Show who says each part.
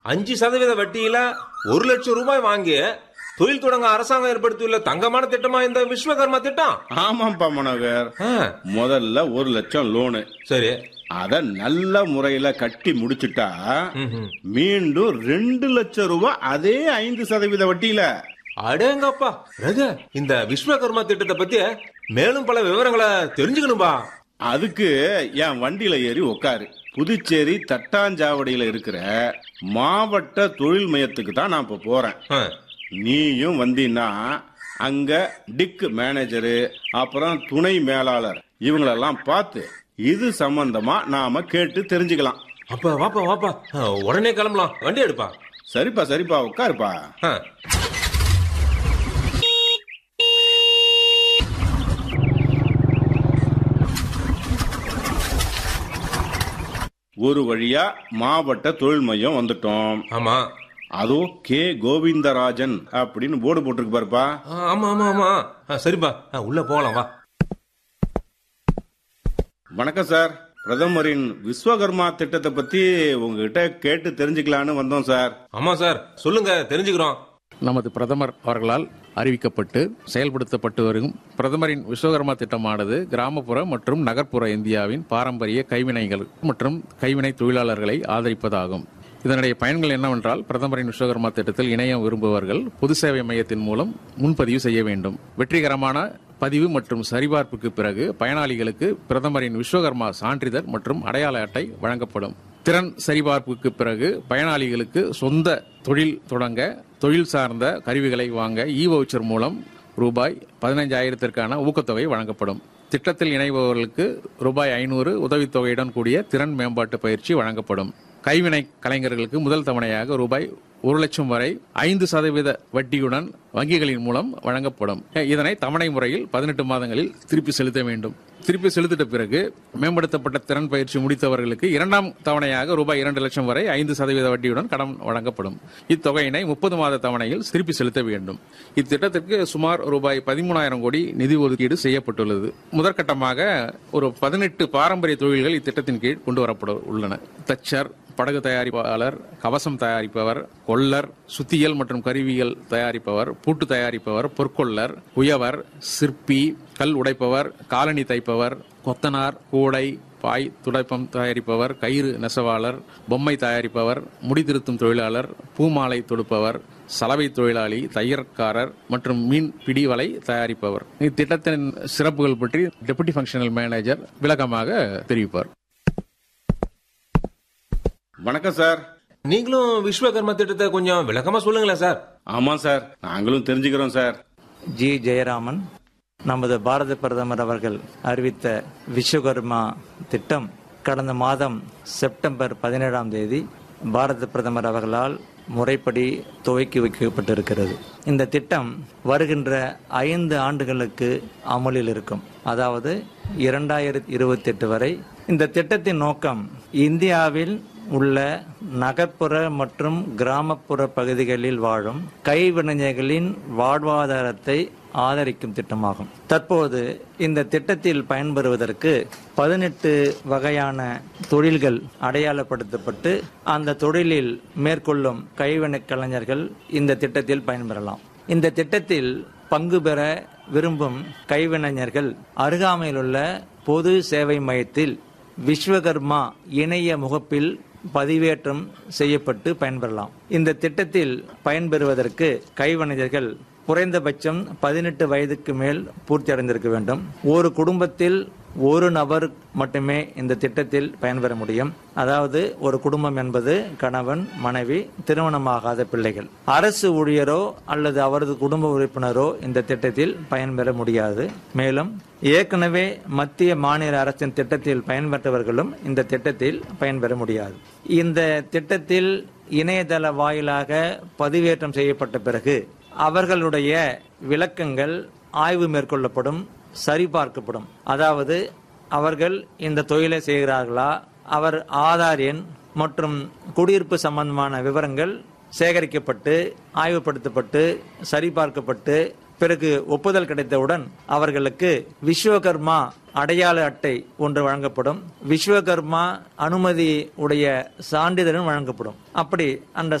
Speaker 1: அஞ்சு சதவீத வட்டியில ஒரு லட்சம் ரூபாய் வாங்கி தொழில் தொடங்க அரசாங்கம் ஏற்படுத்தியுள்ள தங்கமான திட்டமா இந்த விஸ்வகர்மா திட்டம்
Speaker 2: ஆமாப்பா மனோகர்
Speaker 1: ஆ,
Speaker 2: முதல்ல ஒரு லட்சம் லோனு
Speaker 1: சரி
Speaker 2: அத நல்ல முறையில கட்டி முடிச்சிட்டா
Speaker 1: ம்ஹும்.
Speaker 2: மீண்டும் ரெண்டு லட்சம் ரூபாய் அதே ஐந்து சதவீத வட்டியில
Speaker 1: அடேங்கப்பா ரகு இந்த விஸ்வகர்மா திட்டத்தை பத்தி மேலும் பல விவரங்களை தெரிஞ்சுக்கணும்பா
Speaker 2: அதுக்கு என் வண்டியில ஏறி உட்காரு புதுச்சேரி தட்டாஞ்சாவடியில இருக்கிற மாவட்ட தொழில் மையத்துக்கு தான் நான் இப்ப போறேன்
Speaker 1: ஆ,
Speaker 2: நீயும் வந்தீன்னா அங்க டிக் மேனேஜரு அப்புறம் துணை மேலாளர் இவங்களெல்லாம் பார்த்து இது சம்பந்தமா நாம கேட்டு தெரிஞ்சுக்கலாம்
Speaker 1: அப்ப வாப்பா வாப்பா ஆ, உடனே கிளம்பலாம் வண்டி எடுப்பா
Speaker 2: சரிப்பா சரிப்பா உட்காருப்பா
Speaker 1: ஆ,
Speaker 2: ஒரு வழியா மாவட்ட தொழில் மையம் வந்துட்டோம்
Speaker 1: ஆமா
Speaker 2: அதோ கே கோவிந்தராஜன் அப்படின்னு போர்டு போட்டிருக்கு பாருப்பா
Speaker 1: ஆ, ஆமா ஆமா ஆமா ஆ, சரிப்பா ஆ, உள்ள போகலாம் வா
Speaker 2: வணக்கம் சார் பிரதமரின் விஸ்வகர்மா திட்டத்தை பத்தி உங்ககிட்ட கேட்டு தெரிஞ்சுக்கலான்னு வந்தோம் சார்
Speaker 1: ஆமா சார் சொல்லுங்க தெரிஞ்சுக்கிறோம்
Speaker 3: நமது பிரதமர் அவர்களால் அறிவிக்கப்பட்டு செயல்படுத்தப்பட்டு வரும் பிரதமரின் விஸ்வகர்மா திட்டமானது கிராமப்புற மற்றும் நகர்ப்புற இந்தியாவின் பாரம்பரிய கைவினைகள் மற்றும் கைவினை தொழிலாளர்களை ஆதரிப்பதாகும் இதனுடைய பயன்கள் என்னவென்றால் பிரதமரின் விஸ்வகர்மா திட்டத்தில் இணைய விரும்புபவர்கள் பொது சேவை மையத்தின் மூலம் முன்பதிவு செய்ய வேண்டும் வெற்றிகரமான பதிவு மற்றும் சரிபார்ப்புக்கு பிறகு பயனாளிகளுக்கு பிரதமரின் விஸ்வகர்மா சான்றிதழ் மற்றும் அடையாள அட்டை வழங்கப்படும் திறன் சரிபார்ப்புக்கு பிறகு பயனாளிகளுக்கு சொந்த தொழில் தொடங்க தொழில் சார்ந்த கருவிகளை வாங்க இ வவுச்சர் மூலம் ரூபாய் பதினைஞ்சாயிரத்திற்கான ஊக்கத்தொகை வழங்கப்படும் திட்டத்தில் இணைபவர்களுக்கு ரூபாய் ஐநூறு உதவித்தொகையுடன் கூடிய திறன் மேம்பாட்டு பயிற்சி வழங்கப்படும் கைவினை கலைஞர்களுக்கு முதல் தவணையாக ரூபாய் ஒரு லட்சம் வரை ஐந்து சதவீத வட்டியுடன் வங்கிகளின் மூலம் வழங்கப்படும் இதனை தவணை முறையில் பதினெட்டு மாதங்களில் திருப்பி செலுத்த வேண்டும் திருப்பி செலுத்திட்ட பிறகு மேம்படுத்தப்பட்ட திறன் பயிற்சி முடித்தவர்களுக்கு இரண்டாம் தவணையாக ரூபாய் இரண்டு லட்சம் வரை ஐந்து சதவீத வட்டியுடன் கடன் வழங்கப்படும் இத்தொகையினை முப்பது மாத தவணையில் திருப்பி செலுத்த வேண்டும் இத்திட்டத்திற்கு சுமார் ரூபாய் பதிமூணாயிரம் கோடி நிதி ஒதுக்கீடு செய்யப்பட்டுள்ளது முதற்கட்டமாக ஒரு பதினெட்டு பாரம்பரிய தொழில்கள் இத்திட்டத்தின் கீழ் கொண்டு வரப்பட உள்ளன தச்சர் படகு தயாரிப்பாளர் கவசம் தயாரிப்பவர் கொல்லர் சுத்தியல் மற்றும் கருவிகள் தயாரிப்பவர் பூட்டு தயாரிப்பவர் பொற்கொள்ளர் குயவர் சிற்பி கல் உடைப்பவர் காலணி தைப்பவர் கொத்தனார் கூடை பாய் துடைப்பம் தயாரிப்பவர் கயிறு நெசவாளர் பொம்மை தயாரிப்பவர் முடிதிருத்தும் தொழிலாளர் பூமாலை தொடுப்பவர் சலவை தொழிலாளி தையற்காரர் மற்றும் மீன் பிடி வலை தயாரிப்பவர் இத்திட்டத்தின் சிறப்புகள் பற்றி டெபுட்டி ஃபங்க்ஷனல் மேனேஜர் விளக்கமாக தெரிவிப்பார்
Speaker 2: வணக்கம் சார்
Speaker 1: நீங்களும் விஸ்வகர்மா திட்டத்தை கொஞ்சம் விளக்கமா சொல்லுங்களேன் சார்
Speaker 2: ஆமா சார் நாங்களும் தெரிஞ்சுக்கிறோம் சார்
Speaker 4: ஜி ஜெயராமன் நமது பாரத பிரதமர் அவர்கள் அறிவித்த விஸ்வகர்மா திட்டம் கடந்த மாதம் செப்டம்பர் பதினேழாம் தேதி பாரத பிரதமர் அவர்களால் முறைப்படி துவக்கி வைக்கப்பட்டிருக்கிறது இந்த திட்டம் வருகின்ற ஐந்து ஆண்டுகளுக்கு அமலில் இருக்கும் அதாவது இரண்டாயிரத்தி இருபத்தி எட்டு வரை இந்த திட்டத்தின் நோக்கம் இந்தியாவில் உள்ள நகர்ப்புற மற்றும் கிராமப்புற பகுதிகளில் வாழும் கைவினைஞர்களின் வாழ்வாதாரத்தை ஆதரிக்கும் திட்டமாகும் தற்போது இந்த திட்டத்தில் பயன்பெறுவதற்கு பதினெட்டு வகையான தொழில்கள் அடையாளப்படுத்தப்பட்டு அந்த தொழிலில் மேற்கொள்ளும் கைவினை கலைஞர்கள் இந்த திட்டத்தில் பயன்பெறலாம் இந்த திட்டத்தில் பங்கு பெற விரும்பும் கைவினைஞர்கள் அருகாமையிலுள்ள பொது சேவை மையத்தில் விஸ்வகர்மா இணைய முகப்பில் பதிவேற்றம் செய்யப்பட்டு பயன்பெறலாம் இந்த திட்டத்தில் பயன்பெறுவதற்கு கைவணிகர்கள் குறைந்தபட்சம் பதினெட்டு வயதுக்கு மேல் பூர்த்தி அடைந்திருக்க வேண்டும் ஒரு குடும்பத்தில் ஒரு நபர் மட்டுமே இந்த திட்டத்தில் பயன்பெற முடியும் அதாவது ஒரு குடும்பம் என்பது கணவன் மனைவி திருமணமாகாத பிள்ளைகள் அரசு ஊழியரோ அல்லது அவரது குடும்ப உறுப்பினரோ இந்த திட்டத்தில் பயன்பெற முடியாது மேலும் ஏற்கனவே மத்திய மாநில அரசின் திட்டத்தில் பயன்பெற்றவர்களும் இந்த திட்டத்தில் பயன்பெற முடியாது இந்த திட்டத்தில் இணையதள வாயிலாக பதிவேற்றம் செய்யப்பட்ட பிறகு அவர்களுடைய விளக்கங்கள் ஆய்வு மேற்கொள்ளப்படும் சரிபார்க்கப்படும் அதாவது அவர்கள் இந்த தொழிலை செய்கிறார்களா அவர் ஆதார் எண் மற்றும் குடியிருப்பு சம்பந்தமான விவரங்கள் சேகரிக்கப்பட்டு ஆய்வுபடுத்தப்பட்டு சரிபார்க்கப்பட்டு பிறகு ஒப்புதல் கிடைத்தவுடன் அவர்களுக்கு விஸ்வகர்மா அடையாள அட்டை ஒன்று வழங்கப்படும் விஸ்வகர்மா அனுமதி உடைய சான்றிதழும் வழங்கப்படும் அப்படி அந்த